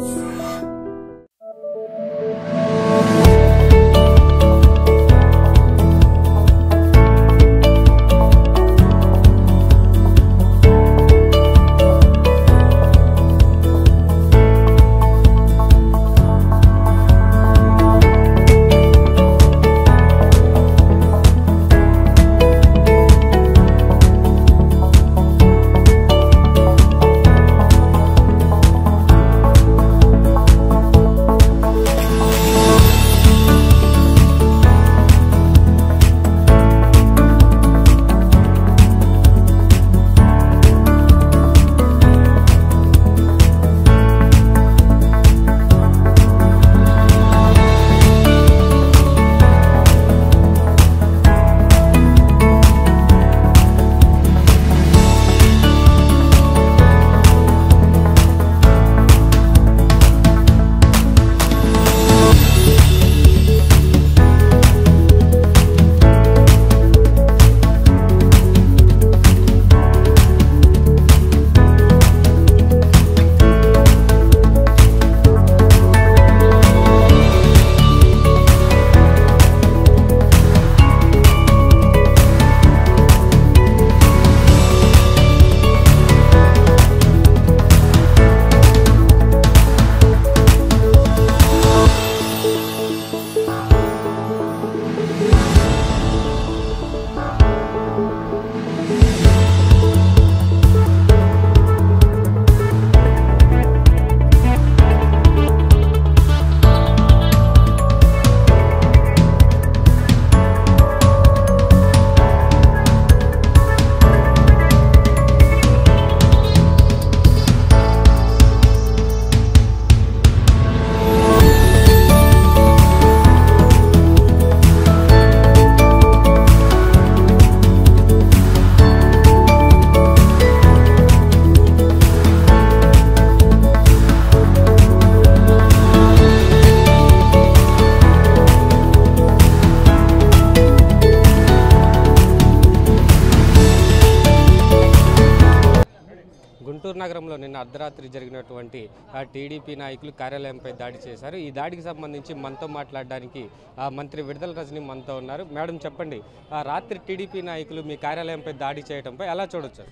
గుంటూరు నగరంలో నిన్న అర్ధరాత్రి జరిగినటువంటి ఆ, టీడీపీ నాయకులు కార్యాలయంపై దాడి చేశారు ఈ దాడికి సంబంధించి మనతో మాట్లాడడానికి ఆ, మంత్రి విడుదల రజని మనతో ఉన్నారు మేడం చెప్పండి ఆ, రాత్రి టీడీపీ నాయకులు మీ కార్యాలయంపై దాడి చేయడంపై ఎలా చూడొచ్చు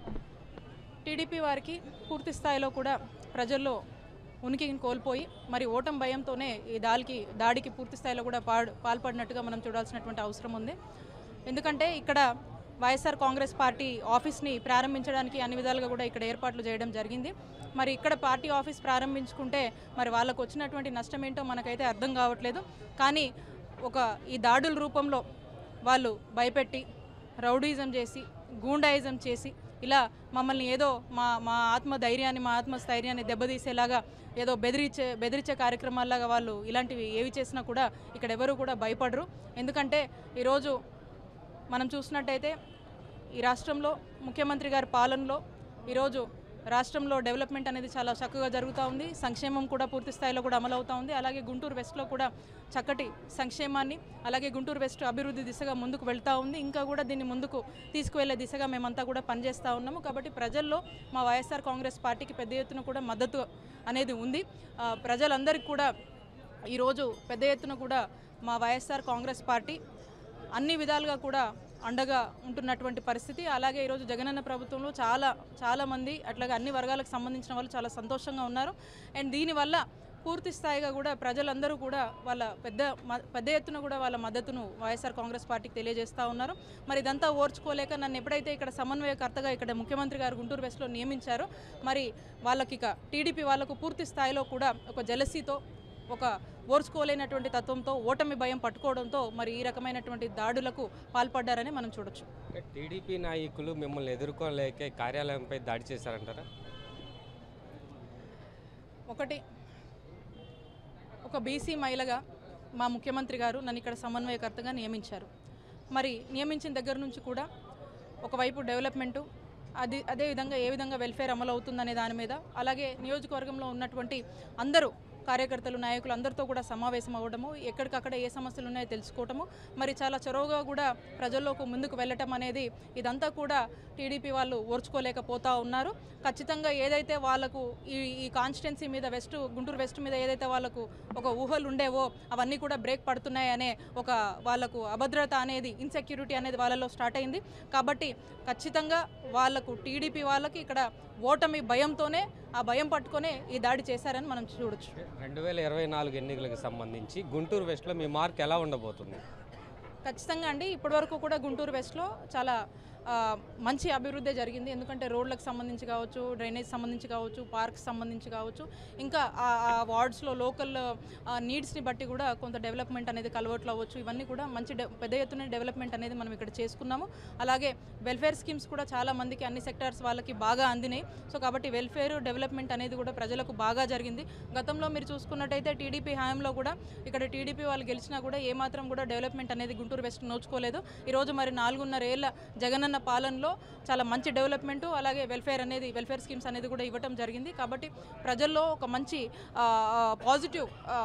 టీడీపీ వారికి పూర్తి స్థాయిలో కూడా ప్రజల్లో ఉనికిని కోల్పోయి మరి ఓటం భయంతోనే ఈ దాడికి దాడికి పూర్తి స్థాయిలో కూడా పాడ్ పాల్పడినట్టుగా మనం చూడాల్సినటువంటి అవసరం ఉంది ఎందుకంటే ఇక్కడ వైఎస్ఆర్ కాంగ్రెస్ పార్టీ ఆఫీస్ని ప్రారంభించడానికి అన్ని విధాలుగా కూడా ఇక్కడ ఏర్పాట్లు చేయడం జరిగింది మరి ఇక్కడ పార్టీ ఆఫీస్ ప్రారంభించుకుంటే మరి వాళ్ళకు వచ్చినటువంటి నష్టం ఏంటో మనకైతే అర్థం కావట్లేదు కానీ ఒక ఈ దాడుల రూపంలో వాళ్ళు భయపెట్టి రౌడీజం చేసి గూండాయిజం చేసి ఇలా మమ్మల్ని ఏదో మా మా ఆత్మ ధైర్యాన్ని మా ఆత్మ స్థైర్యాన్ని దెబ్బతీసేలాగా ఏదో బెదిరించే బెదిరించే కార్యక్రమాల్లాగా వాళ్ళు ఇలాంటివి ఏవి చేసినా కూడా ఇక్కడ ఎవరు కూడా భయపడరు ఎందుకంటే ఈరోజు మనం చూసినట్టయితే ఈ రాష్ట్రంలో ముఖ్యమంత్రి గారి పాలనలో ఈరోజు రాష్ట్రంలో డెవలప్మెంట్ అనేది చాలా చక్కగా జరుగుతూ ఉంది సంక్షేమం కూడా పూర్తి స్థాయిలో కూడా అమలవుతూ ఉంది అలాగే గుంటూరు వెస్ట్లో కూడా చక్కటి సంక్షేమాన్ని అలాగే గుంటూరు వెస్ట్ అభివృద్ధి దిశగా ముందుకు వెళ్తూ ఉంది ఇంకా కూడా దీన్ని ముందుకు తీసుకువెళ్లే దిశగా మేమంతా కూడా పనిచేస్తూ ఉన్నాము కాబట్టి ప్రజల్లో మా వైఎస్ఆర్ కాంగ్రెస్ పార్టీకి పెద్ద ఎత్తున కూడా మద్దతు అనేది ఉంది ఆ, ప్రజలందరికీ కూడా ఈరోజు పెద్ద ఎత్తున కూడా మా వైఎస్ఆర్ కాంగ్రెస్ పార్టీ అన్ని విధాలుగా కూడా అండగా ఉంటున్నటువంటి పరిస్థితి అలాగే ఈరోజు జగనన్న ప్రభుత్వంలో చాలా చాలామంది అట్లాగే అన్ని వర్గాలకు సంబంధించిన వాళ్ళు చాలా సంతోషంగా ఉన్నారు అండ్ దీనివల్ల పూర్తి స్థాయిగా కూడా ప్రజలందరూ కూడా వాళ్ళ పెద్ద మ- పెద్ద ఎత్తున కూడా వాళ్ళ మద్దతును వైఎస్ఆర్ కాంగ్రెస్ పార్టీకి తెలియజేస్తూ ఉన్నారు మరి ఇదంతా ఓర్చుకోలేక నన్ను ఎప్పుడైతే ఇక్కడ సమన్వయకర్తగా ఇక్కడ ముఖ్యమంత్రి గారు గుంటూరు వెస్ట్లో నియమించారో మరి వాళ్ళకి ఇక టీడీపీ వాళ్ళకు పూర్తి స్థాయిలో కూడా ఒక జలసీతో ఒక ఓర్చుకోలేనటువంటి తత్వంతో ఓటమి భయం పట్టుకోవడంతో మరి ఈ రకమైనటువంటి దాడులకు పాల్పడ్డారని మనం చూడొచ్చు టీడీపీ నాయకులు మిమ్మల్ని ఎదుర్కోలేకే కార్యాలయంపై దాడి చేశారంటారా ఒకటి ఒక బీసీ మహిళగా మా ముఖ్యమంత్రి గారు నన్ను ఇక్కడ సమన్వయకర్తగా నియమించారు మరి నియమించిన దగ్గర నుంచి కూడా ఒకవైపు డెవలప్మెంటు అది అదేవిధంగా ఏ విధంగా వెల్ఫేర్ అమలు అవుతుందనే దాని మీద అలాగే నియోజకవర్గంలో ఉన్నటువంటి అందరూ కార్యకర్తలు నాయకులు అందరితో కూడా సమావేశం అవ్వడము ఎక్కడికక్కడ ఏ సమస్యలు ఉన్నాయో తెలుసుకోవటము మరి చాలా చొరవగా కూడా ప్రజల్లోకి ముందుకు వెళ్ళటం అనేది ఇదంతా కూడా టీడీపీ వాళ్ళు ఓర్చుకోలేకపోతా ఉన్నారు ఖచ్చితంగా ఏదైతే వాళ్ళకు ఈ ఈ కాన్స్టిట్యున్సీ మీద వెస్ట్ గుంటూరు వెస్ట్ మీద ఏదైతే వాళ్ళకు ఒక ఊహలు ఉండేవో అవన్నీ కూడా బ్రేక్ పడుతున్నాయనే ఒక వాళ్ళకు అభద్రత అనేది ఇన్సెక్యూరిటీ అనేది వాళ్ళలో స్టార్ట్ అయింది కాబట్టి ఖచ్చితంగా వాళ్ళకు టీడీపీ వాళ్ళకి ఇక్కడ ఓటమి భయంతోనే ఆ భయం పట్టుకొనే ఈ దాడి చేశారని మనం చూడొచ్చు రెండు వేల ఇరవై నాలుగు ఎన్నికలకు సంబంధించి గుంటూరు వెస్ట్లో మీ మార్క్ ఎలా ఉండబోతుంది ఖచ్చితంగా అండి ఇప్పటివరకు కూడా గుంటూరు వెస్ట్లో చాలా ఆ, మంచి అభివృద్ధి జరిగింది ఎందుకంటే రోడ్లకు సంబంధించి కావచ్చు డ్రైనేజ్ సంబంధించి కావచ్చు పార్క్స్ సంబంధించి కావచ్చు ఇంకా ఆ ఆ వార్డ్స్లో లోకల్ నీడ్స్ని బట్టి కూడా కొంత డెవలప్మెంట్ అనేది కలవట్లు అవ్వచ్చు ఇవన్నీ కూడా మంచి డె- పెద్ద ఎత్తున డెవలప్మెంట్ అనేది మనం ఇక్కడ చేసుకున్నాము అలాగే వెల్ఫేర్ స్కీమ్స్ కూడా చాలా మందికి అన్ని సెక్టార్స్ వాళ్ళకి బాగా అందినాయి సో కాబట్టి వెల్ఫేర్ డెవలప్మెంట్ అనేది కూడా ప్రజలకు బాగా జరిగింది గతంలో మీరు చూసుకున్నట్టయితే టీడీపీ హయాంలో కూడా ఇక్కడ టీడీపీ వాళ్ళు గెలిచినా కూడా ఏమాత్రం కూడా డెవలప్మెంట్ అనేది గుంటూరు వెస్ట్ నోచుకోలేదు ఈరోజు మరి నాలుగున్నర ఏళ్ళ జగనన్న పాలనలో చాలా మంచి డెవలప్మెంట్ అలాగే వెల్ఫేర్ అనేది వెల్ఫేర్ స్కీమ్స్ అనేది కూడా ఇవ్వటం జరిగింది కాబట్టి ప్రజల్లో ఒక మంచి పాజిటివ్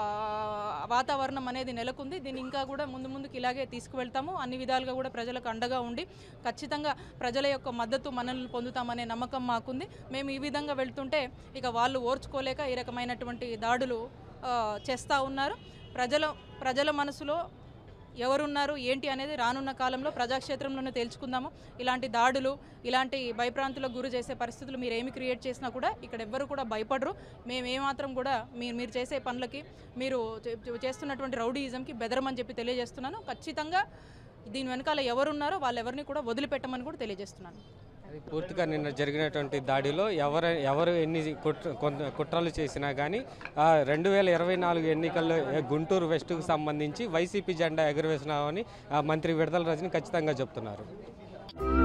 వాతావరణం అనేది నెలకొంది దీన్ని ఇంకా కూడా ముందు ముందుకు ఇలాగే తీసుకువెళ్తాము అన్ని విధాలుగా కూడా ప్రజలకు అండగా ఉండి ఖచ్చితంగా ప్రజల యొక్క మద్దతు మనల్ని పొందుతామనే నమ్మకం మాకుంది మేము ఈ విధంగా వెళ్తుంటే ఇక వాళ్ళు ఓర్చుకోలేక ఈ రకమైనటువంటి దాడులు ఆ, చేస్తూ ఉన్నారు ప్రజల ప్రజల మనసులో ఎవరున్నారు ఏంటి అనేది రానున్న కాలంలో ప్రజాక్షేత్రంలోనే తేల్చుకుందాము ఇలాంటి దాడులు ఇలాంటి భయప్రాంతులకు గురి చేసే పరిస్థితులు మీరు ఏమి క్రియేట్ చేసినా కూడా ఇక్కడ ఎవ్వరు కూడా భయపడరు మేము ఏమాత్రం కూడా మీరు మీరు చేసే పనులకి మీరు చే- చేస్తున్నటువంటి రౌడీయిజంకి బెదరమని చెప్పి తెలియజేస్తున్నాను ఖచ్చితంగా దీని వెనకాల ఎవరున్నారో వాళ్ళెవరిని కూడా వదిలిపెట్టమని కూడా తెలియజేస్తున్నాను అది పూర్తిగా నిన్న జరిగినటువంటి దాడిలో ఎవరు ఎవరు ఎన్ని కుట్ర కొంత కుట్రలు చేసినా కానీ రెండు వేల ఇరవై నాలుగు ఎన్నికల్లో ఏ గుంటూరు వెస్ట్కు సంబంధించి వైసీపీ జెండా ఎగురవేసినామని ఆ, మంత్రి విడదల రజని ఖచ్చితంగా చెప్తున్నారు